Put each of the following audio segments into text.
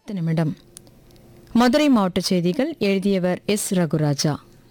பத்து நிமிடம் மதுரை மாவட்ட செய்திகள் எழுதியவர் எஸ் ரகுராஜா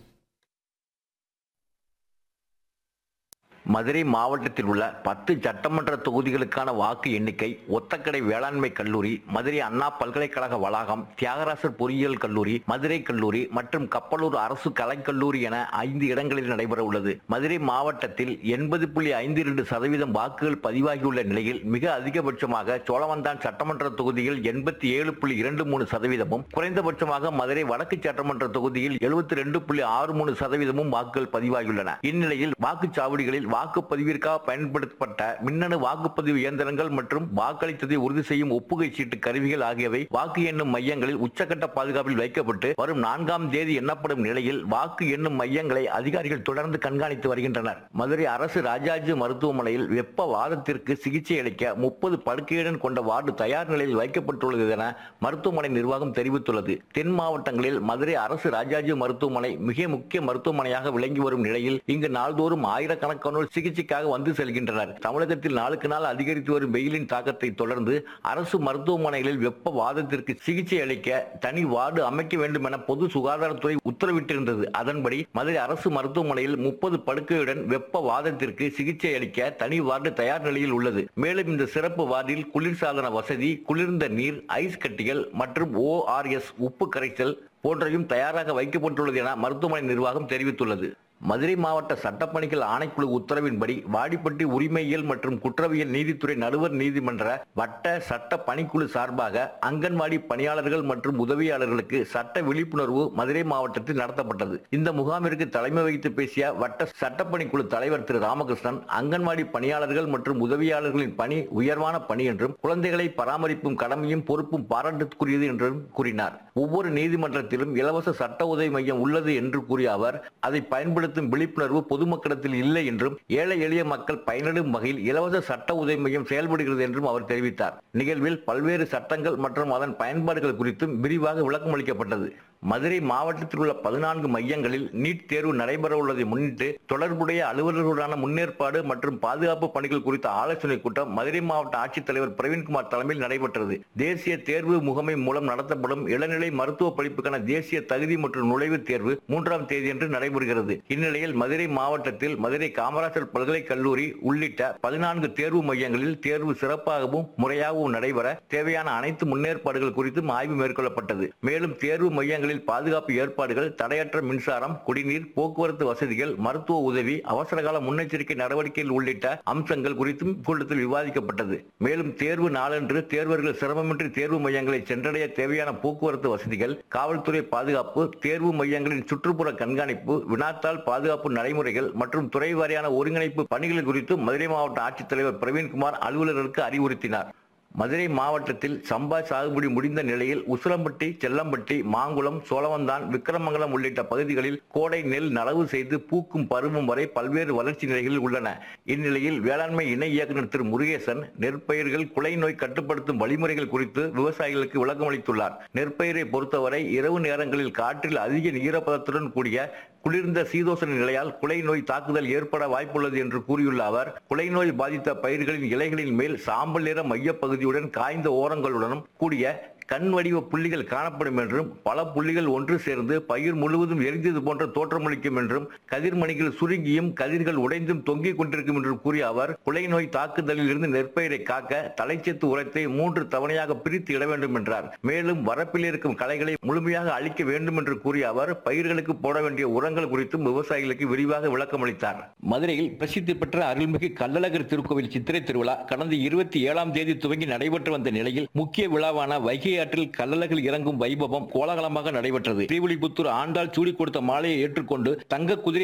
மதுரை மாவட்டத்தில் உள்ள பத்து சட்டமன்ற தொகுதிகளுக்கான வாக்கு எண்ணிக்கை ஒத்தக்கடை வேளாண்மை கல்லூரி மதுரை அண்ணா பல்கலைக்கழக வளாகம் தியாகராசர் பொறியியல் கல்லூரி மதுரை கல்லூரி மற்றும் கப்பலூர் அரசு கலைக்கல்லூரி என ஐந்து இடங்களில் நடைபெற உள்ளது மதுரை மாவட்டத்தில் எண்பது புள்ளி ஐந்து இரண்டு சதவீதம் வாக்குகள் பதிவாகியுள்ள நிலையில் மிக அதிகபட்சமாக சோழவந்தான் சட்டமன்ற தொகுதியில் எண்பத்தி ஏழு புள்ளி இரண்டு மூணு சதவீதமும் குறைந்தபட்சமாக மதுரை வடக்கு சட்டமன்ற தொகுதியில் எழுபத்தி ரெண்டு புள்ளி ஆறு மூணு சதவீதமும் வாக்குகள் பதிவாகியுள்ளன இந்நிலையில் வாக்குச்சாவடிகளில் வாக்குப்பதிவிற்காக பயன்படுத்தப்பட்ட மின்னணு வாக்குப்பதிவு இயந்திரங்கள் மற்றும் வாக்களித்ததை உறுதி செய்யும் ஒப்புகை சீட்டு கருவிகள் ஆகியவை வாக்கு எண்ணும் மையங்களில் உச்சக்கட்ட பாதுகாப்பில் வைக்கப்பட்டு வரும் நான்காம் தேதி எண்ணப்படும் நிலையில் வாக்கு எண்ணும் மையங்களை அதிகாரிகள் தொடர்ந்து கண்காணித்து வருகின்றனர் மதுரை அரசு ராஜாஜி மருத்துவமனையில் வெப்ப வாதத்திற்கு சிகிச்சை அளிக்க முப்பது படுக்கையுடன் கொண்ட வார்டு தயார் நிலையில் வைக்கப்பட்டுள்ளது என மருத்துவமனை நிர்வாகம் தெரிவித்துள்ளது தென் மாவட்டங்களில் மதுரை அரசு ராஜாஜி மருத்துவமனை மிக முக்கிய மருத்துவமனையாக விளங்கி வரும் நிலையில் இங்கு நாள்தோறும் ஆயிரக்கணக்கானோர் சிகிச்சைக்காக வந்து செல்கின்றனர் தமிழகத்தில் நாளுக்கு நாள் அதிகரித்து வரும் வெயிலின் தாக்கத்தை தொடர்ந்து அரசு மருத்துவமனைகளில் வெப்ப வாதத்திற்கு சிகிச்சை அளிக்க தனி வார்டு அமைக்க வேண்டும் என பொது சுகாதாரத்துறை உத்தரவிட்டிருந்தது அதன்படி மதுரை அரசு மருத்துவமனையில் முப்பது படுக்கையுடன் வெப்ப வாதத்திற்கு சிகிச்சை அளிக்க தனி வார்டு தயார் நிலையில் உள்ளது மேலும் இந்த சிறப்பு வார்டில் குளிர்சாதன வசதி குளிர்ந்த நீர் ஐஸ் கட்டிகள் மற்றும் ஓஆர்எஸ் உப்பு கரைசல் போன்றவையும் தயாராக வைக்கப்பட்டுள்ளது என மருத்துவமனை நிர்வாகம் தெரிவித்துள்ளது மதுரை மாவட்ட சட்டப்பணிகள் ஆணைக்குழு உத்தரவின்படி வாடிப்பட்டி உரிமையியல் மற்றும் குற்றவியல் நீதித்துறை நடுவர் நீதிமன்ற வட்ட சட்ட பணிக்குழு சார்பாக அங்கன்வாடி பணியாளர்கள் மற்றும் உதவியாளர்களுக்கு சட்ட விழிப்புணர்வு மதுரை மாவட்டத்தில் நடத்தப்பட்டது இந்த முகாமிற்கு தலைமை வகித்து பேசிய வட்ட சட்டப்பணிக்குழு தலைவர் திரு ராமகிருஷ்ணன் அங்கன்வாடி பணியாளர்கள் மற்றும் உதவியாளர்களின் பணி உயர்வான பணி என்றும் குழந்தைகளை பராமரிப்பும் கடமையும் பொறுப்பும் பாராட்டுக்குரியது என்றும் கூறினார் ஒவ்வொரு நீதிமன்றத்திலும் இலவச சட்ட உதவி மையம் உள்ளது என்று கூறிய அவர் அதை பயன்படுத்தும் விழிப்புணர்வு பொதுமக்களிடத்தில் இல்லை என்றும் ஏழை எளிய மக்கள் பயனடையும் வகையில் இலவச சட்ட உதவி மையம் செயல்படுகிறது என்றும் அவர் தெரிவித்தார் நிகழ்வில் பல்வேறு சட்டங்கள் மற்றும் அதன் பயன்பாடுகள் குறித்தும் விரிவாக விளக்கம் அளிக்கப்பட்டது மதுரை மாவட்டத்தில் உள்ள பதினான்கு மையங்களில் நீட் தேர்வு நடைபெற உள்ளதை முன்னிட்டு தொடர்புடைய அலுவலர்களுடான முன்னேற்பாடு மற்றும் பாதுகாப்பு பணிகள் குறித்த ஆலோசனை கூட்டம் மதுரை மாவட்ட ஆட்சித்தலைவர் பிரவீன்குமார் தலைமையில் நடைபெற்றது தேசிய தேர்வு முகமை மூலம் நடத்தப்படும் இளநிலை மருத்துவ படிப்புக்கான தேசிய தகுதி மற்றும் நுழைவுத் தேர்வு மூன்றாம் தேதியன்று நடைபெறுகிறது இந்நிலையில் மதுரை மாவட்டத்தில் மதுரை காமராஜர் பல்கலைக் கல்லூரி உள்ளிட்ட பதினான்கு தேர்வு மையங்களில் தேர்வு சிறப்பாகவும் முறையாகவும் நடைபெற தேவையான அனைத்து முன்னேற்பாடுகள் குறித்தும் ஆய்வு மேற்கொள்ளப்பட்டது மேலும் தேர்வு மையங்களில் பாதுகாப்பு ஏற்பாடுகள் தடையற்ற மின்சாரம் குடிநீர் போக்குவரத்து வசதிகள் மருத்துவ உதவி அவசரகால முன்னெச்சரிக்கை நடவடிக்கைகள் உள்ளிட்ட அம்சங்கள் குறித்தும் கூட்டத்தில் விவாதிக்கப்பட்டது மேலும் தேர்வு நாளன்று தேர்வர்கள் சிரமமின்றி தேர்வு மையங்களை சென்றடைய தேவையான போக்குவரத்து வசதிகள் காவல்துறை பாதுகாப்பு தேர்வு மையங்களின் சுற்றுப்புற கண்காணிப்பு வினாத்தாள் பாதுகாப்பு நடைமுறைகள் மற்றும் துறை வாரியான ஒருங்கிணைப்பு பணிகள் குறித்து மதுரை மாவட்ட ஆட்சித்தலைவர் பிரவீன்குமார் அலுவலர்களுக்கு அறிவுறுத்தினார் மதுரை மாவட்டத்தில் சம்பா சாகுபடி முடிந்த நிலையில் உசிலம்பட்டி செல்லம்பட்டி மாங்குளம் சோழவந்தான் விக்கிரமங்கலம் உள்ளிட்ட பகுதிகளில் கோடை நெல் நடவு செய்து பூக்கும் பருவம் வரை பல்வேறு வளர்ச்சி நிலைகளில் உள்ளன இந்நிலையில் வேளாண்மை இணை இயக்குநர் திரு முருகேசன் நெற்பயிர்கள் குலை நோய் கட்டுப்படுத்தும் வழிமுறைகள் குறித்து விவசாயிகளுக்கு விளக்கம் அளித்துள்ளார் நெற்பயிரை பொறுத்தவரை இரவு நேரங்களில் காற்றில் அதிக ஈரப்பதத்துடன் கூடிய குளிர்ந்த சீதோசன நிலையால் குலை நோய் தாக்குதல் ஏற்பட வாய்ப்புள்ளது என்று கூறியுள்ள அவர் குலை நோய் பாதித்த பயிர்களின் இலைகளின் மேல் சாம்பல் நிற மையப்பகுதியுடன் காய்ந்த ஓரங்களுடனும் கூடிய கண் வடிவ புள்ளிகள் காணப்படும் என்றும் பல புள்ளிகள் ஒன்று சேர்ந்து பயிர் முழுவதும் எரிந்தது போன்ற தோற்றமளிக்கும் என்றும் கதிர்மணிகள் சுருங்கியும் கதிர்கள் உடைந்தும் தொங்கிக் கொண்டிருக்கும் என்றும் கூறிய அவர் குலை நோய் தாக்குதலில் இருந்து நெற்பயிரை காக்க தலைச்சத்து உரத்தை மூன்று தவணையாக பிரித்து இட வேண்டும் என்றார் மேலும் வரப்பில் இருக்கும் களைகளை முழுமையாக அழிக்க வேண்டும் என்று கூறிய அவர் பயிர்களுக்கு போட வேண்டிய உரங்கள் குறித்தும் விவசாயிகளுக்கு விரிவாக விளக்கம் அளித்தார் மதுரையில் பிரசித்தி பெற்ற அருள்மிகு கள்ளழகர் திருக்கோவில் சித்திரை திருவிழா கடந்த இருபத்தி ஏழாம் தேதி துவங்கி நடைபெற்று வந்த நிலையில் முக்கிய விழாவான வைகை ஆற்றில் கள்ளழகர் இறங்கும் வைபவம் கோலாகலமாக நடைபெற்றது ஸ்ரீவில்லிபுத்தூர் ஆண்டாள் சூடி கொடுத்த மாலையை ஏற்றுக்கொண்டு தங்க குதிரை